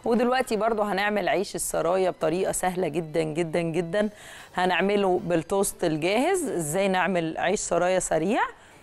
ودلوقتي برضو هنعمل عيش السرايا بطريقه سهله جدا جدا جدا هنعمله بالتوست الجاهز ازاي نعمل عيش سرايا سريع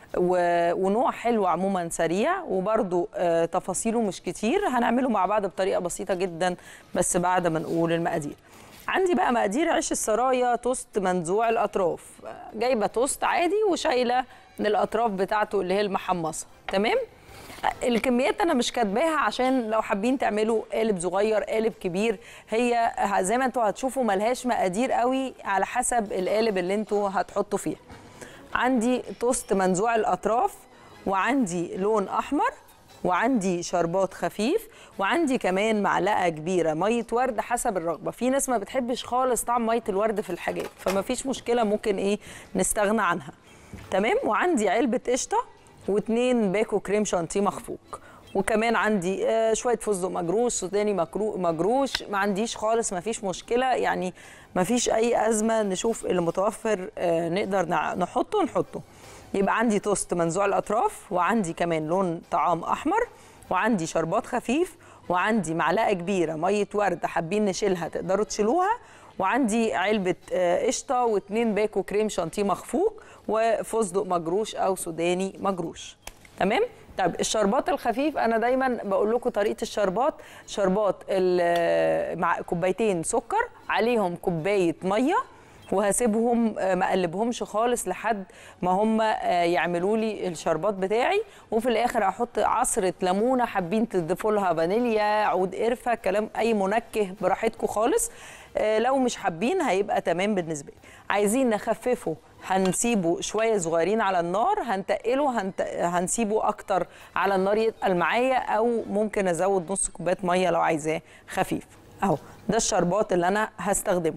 و- ونوع حلو عموما سريع وبرضو آه، تفاصيله مش كتير هنعمله مع بعض بطريقه بسيطه جدا بس بعد ما نقول المقادير عندي بقى مقادير عيش السرايا توست منزوع الاطراف جايبه توست عادي وشايله من الاطراف بتاعته اللي هي المحمصه تمام الكميات انا مش كاتباها عشان لو حابين تعملوا قالب صغير قالب كبير هي زي ما انتوا هتشوفوا ملهاش مقادير قوي على حسب القالب اللي انتوا هتحطوا فيه عندي توست منزوع الاطراف وعندي لون احمر وعندي شربات خفيف وعندي كمان معلقه كبيره ميه ورد حسب الرغبه في ناس ما بتحبش خالص طعم ميه الورد في الحاجات فما فيش مشكله ممكن ايه نستغنى عنها تمام وعندي علبه قشطه واتنين باكو كريم شانتيه مخفوق وكمان عندي آه، شويه فستق مجروش سوداني مكرو- مجروش ما عنديش خالص ما فيش مشكله يعني ما فيش اي ازمه نشوف اللي متوفر آه، نقدر نع- نحطه نحطه يبقى عندي توست منزوع الاطراف وعندي كمان لون طعام احمر وعندي شربات خفيف وعندي معلقه كبيره ميه ورد حابين نشيلها تقدروا تشيلوها وعندي علبه آه، قشطه واتنين باكو كريم شانتيه مخفوق وفستق مجروش او سوداني مجروش تمام طيب الشربات الخفيف انا دايما بقول لكم طريقه الشربات شربات ال- مع كوبايتين سكر عليهم كوبايه ميه وهسيبهم آه، ما اقلبهمش خالص لحد ما هم آه، يعملوا لي الشربات بتاعي وفي الاخر هحط عصره ليمونه حابين تضيفوا لها فانيليا عود قرفه كلام اي منكه براحتكم خالص آه، لو مش حابين هيبقى تمام بالنسبه لي عايزين نخففه هنسيبه شويه صغيرين على النار هنتقله هنت... هنسيبه اكتر على النار يتقل معايا او ممكن ازود نص كوبايه ميه لو عايزاه خفيف اهو ده الشربات اللي انا هستخدمه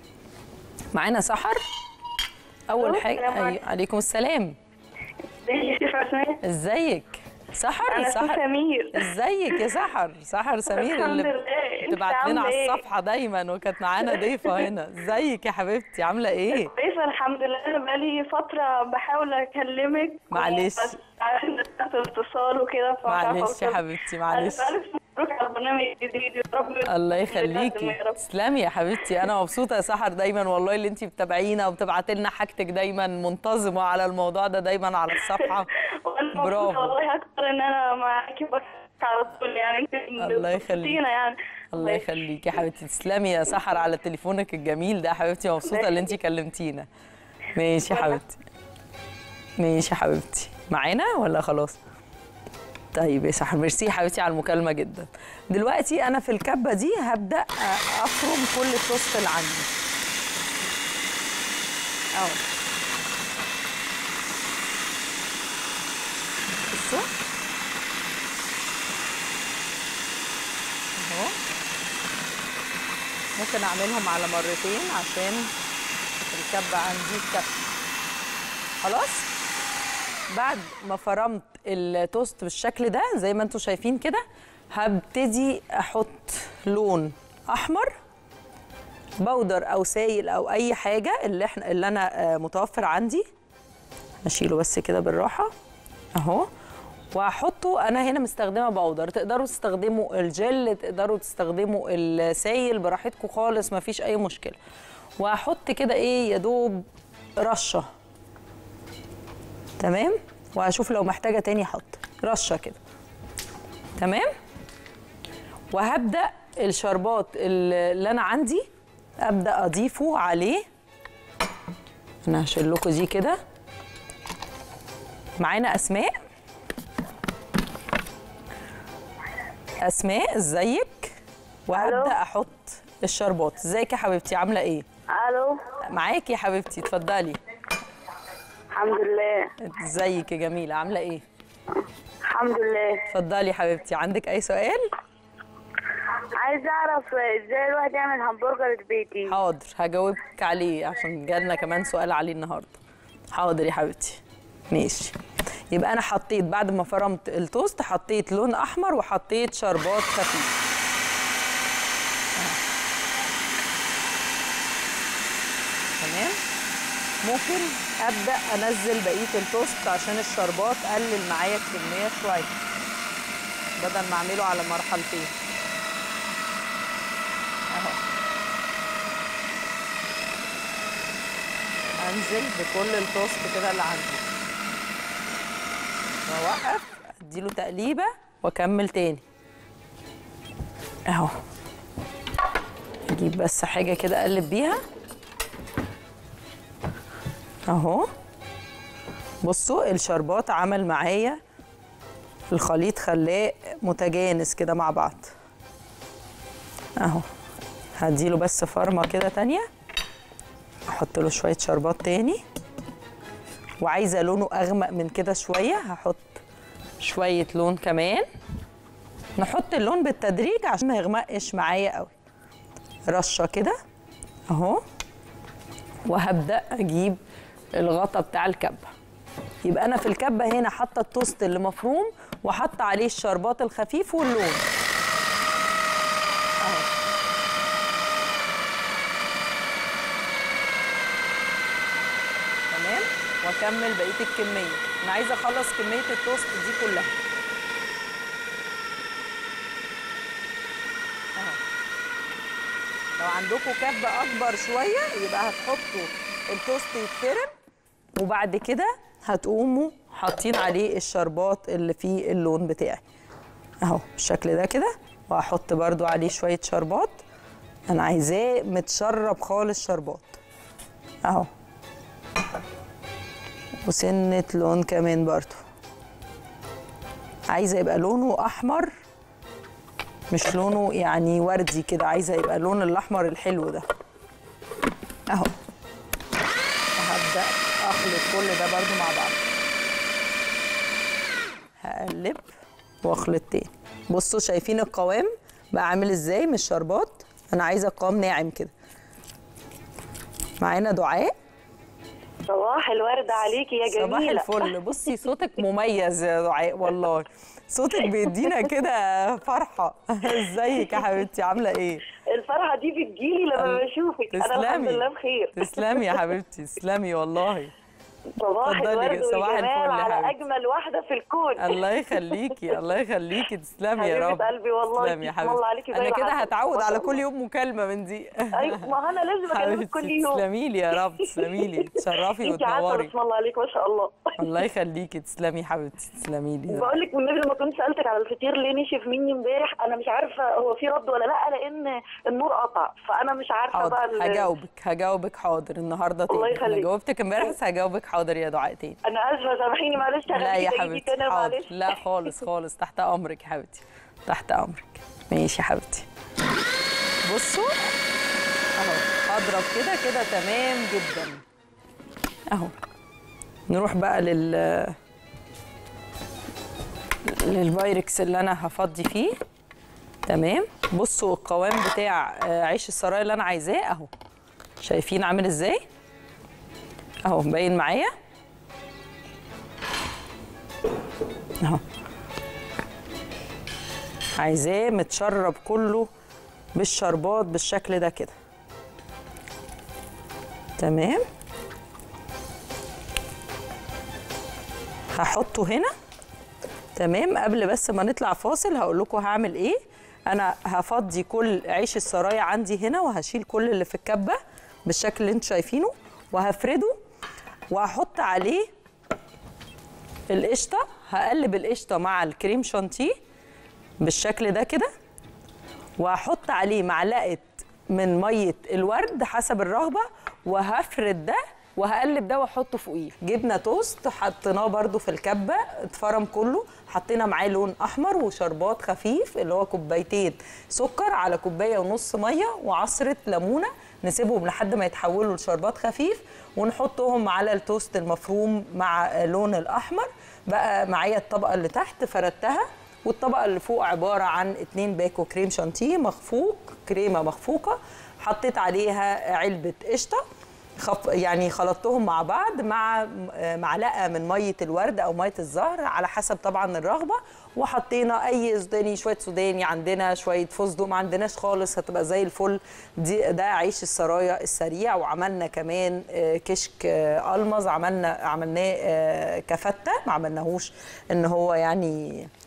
معانا سحر اول ألو، حاجه السلام أي... عليكم السلام ازيك يا شيخ عثمان ازيك سحر انا اسمي سحر سمير ازيك يا سحر سحر سمير الحمد اللي لله انت بتبعت لنا عاملة على ايه؟ الصفحه دايما وكانت معانا ضيفه هنا ازيك يا حبيبتي عامله ايه كويسه الحمد لله انا بقالي فتره بحاول اكلمك معلش. بس عشان تحت الاتصال وكده فمش عارفة معلش يا أوصل. حبيبتي معلش ألف ألف مبروك على البرنامج الجديد يا رب الله يقدم يخليكي يا رب. تسلمي يا حبيبتي انا مبسوطه يا سحر دايما والله اللي انت بتتابعينا وبتبعتي لنا حاجتك دايما منتظمه على الموضوع ده دايما على الصفحه وانا مبسوطه برافو. والله اكتر ان انا معاكي بس على طول يعني انت الله يخليك. بتبسطينا يعني الله يخليكي يا حبيبتي تسلمي يا سحر على تليفونك الجميل ده يا حبيبتي مبسوطه اللي انت كلمتينا ماشي يا حبيبتي ماشي يا حبيبتي معانا ولا خلاص طيب يا سحر ميرسي يا حبيبتي على المكالمه جدا دلوقتي انا في الكبه دي هبدا افرم كل التوست اللي عندي اهو بصوا اهو ممكن اعملهم على مرتين عشان الكبه عندي تكفي خلاص بعد ما فرمت التوست بالشكل ده زي ما انتم شايفين كده هبتدي احط لون احمر بودر او سايل او اي حاجه اللي احنا اللي انا آه، متوفر عندي هشيله بس كده بالراحه اهو وهحطه انا هنا مستخدمه بودر تقدروا تستخدموا الجل تقدروا تستخدموا السايل براحتكم خالص مفيش اي مشكله وهحط كده ايه يا دوب رشه تمام وهشوف لو محتاجه تاني احط رشه كده تمام وهبدا الشربات اللي انا عندي ابدا اضيفه عليه انا هشيل لكم دي كده معانا اسماء اسماء ازيك وهبدا احط الشربات ازيك يا حبيبتي عامله ايه الو معاكي يا حبيبتي اتفضلي الحمد لله ازيك يا جميله عامله ايه الحمد لله اتفضلي يا حبيبتي عندك اي سؤال عايز اعرف ازاي الواحد يعمل همبرجر في بيتي حاضر هجاوبك عليه عشان جالنا كمان سؤال عليه النهارده حاضر يا حبيبتي ماشي يبقى انا حطيت بعد ما فرمت التوست حطيت لون احمر وحطيت شربات خفيف تمام ممكن ابدا انزل بقيه التوست عشان الشربات قلل معايا الكميه شويه بدل ما اعمله على مرحلتين انزل بكل التوست كده اللي عندي واوقف اديله تقليبه واكمل تاني اهو اجيب بس حاجه كده اقلب بيها اهو بصوا الشربات عمل معايا الخليط خلاه متجانس كده مع بعض اهو هديله بس فرمه كده تانية احط له شويه شربات تاني وعايزه لونه اغمق من كده شويه هحط شويه لون كمان نحط اللون بالتدريج عشان ما يغمقش معايا قوي رشه كده اهو وهبدا اجيب الغطا بتاع الكبه يبقى انا في الكبه هنا حاطه التوست اللي مفروم وحاطه عليه الشربات الخفيف واللون اهو تمام واكمل بقيه الكميه انا عايزه اخلص كميه التوست دي كلها اهو لو عندكم كبه اكبر شويه يبقى هتحطوا التوست يتفرم وبعد كده هتقوموا حاطين عليه الشربات اللي فيه اللون بتاعي اهو بالشكل ده كده وهحط برضو عليه شويه شربات انا عايزاه متشرب خالص شربات اهو وسنه لون كمان برضو عايزه يبقى لونه احمر مش لونه يعني وردي كده عايزه يبقى اللون الاحمر الحلو ده اهو وهبدا اخلط كل ده برضو مع بعض هقلب واخلط تاني بصوا شايفين القوام بقى عامل ازاي مش شربات انا عايزه القوام ناعم كده معانا دعاء صباح الورد عليكي يا جميلة صباح الفل بصي صوتك مميز يا دعاء والله صوتك بيدينا كده فرحه ازيك يا حبيبتي عامله ايه الفرحة دي بتجيلي لما بشوفك أنا الحمد لله بخير تسلمي يا حبيبتي تسلمي والله صباح اتفضلي، الورد صباح والجمال الفل يا على حبيبتي. أجمل واحدة في الكون الله يخليكي الله يخليكي تسلمي يا حبيبة رب قلبي والله، تسلمي يا تسلم الله حبيبتي عليكي زي انا كده العسل. هتعود ما على شاء كل الله. يوم مكالمه من دي أيوة ما أنا لازم أكلمك كل حبيبتي يوم تسلمي لي يا رب تسلمي لي تشرفي أنت عارفة وتنوري بسم الله عليك ما شاء الله الله يخليكي تسلمي يا حبيبتي تسلمي لي يا رب. بقول لك والنبي لما كنت سالتك على الفطير ليه نشف مني امبارح انا مش عارفه هو في رد ولا لا لان النور قطع فانا مش عارفه بقى حاضر ال- هجاوبك هجاوبك حاضر النهارده الله تاني انا يخليك. جاوبتك امبارح بس هجاوبك حاضر يا دعاء تاني انا اسفه سامحيني معلش لا يا هخليكي تعيدي حبيبتي تاني حاضر معلش لا خالص خالص تحت امرك يا حبيبتي تحت امرك ماشي يا حبيبتي بصوا اهو هضرب كده كده تمام جدا اهو نروح بقى لل للبايركس اللي انا هفضي فيه تمام بصوا القوام بتاع آه، عيش السرايا اللي انا عايزاه اهو شايفين عامل ازاي اهو باين معايا اهو عايزاه متشرب كله بالشربات بالشكل ده كده تمام هحطه هنا تمام قبل بس ما نطلع فاصل هقول لكم هعمل ايه انا هفضي كل عيش السرايا عندي هنا وهشيل كل اللي في الكبه بالشكل اللي انتوا شايفينه وهفرده وهحط عليه القشطه هقلب القشطه مع الكريم شانتيه بالشكل ده كده وهحط عليه معلقه من ميه الورد حسب الرغبه وهفرد ده وهقلب ده واحطه فوقيه جبنه توست حطيناه برده في الكبه اتفرم كله حطينا معاه لون احمر وشربات خفيف اللي هو كوبايتين سكر على كوبايه ونص ميه وعصره ليمونه نسيبهم لحد ما يتحولوا لشربات خفيف ونحطهم على التوست المفروم مع لون الاحمر بقى معايا الطبقه اللي تحت فردتها والطبقه اللي فوق عباره عن اتنين باكو كريم شانتيه مخفوق كريمه مخفوقه حطيت عليها علبه قشطه خف يعني خلطتهم مع بعض مع معلقه من ميه الورد او ميه الزهر على حسب طبعا الرغبه وحطينا اي سوداني شويه سوداني عندنا شويه فستق ما عندناش خالص هتبقى زي الفل دي ده عيش السرايا السريع وعملنا كمان آه، كشك آه، المظ عملنا عملناه آه، كفته ما عملناهوش ان هو يعني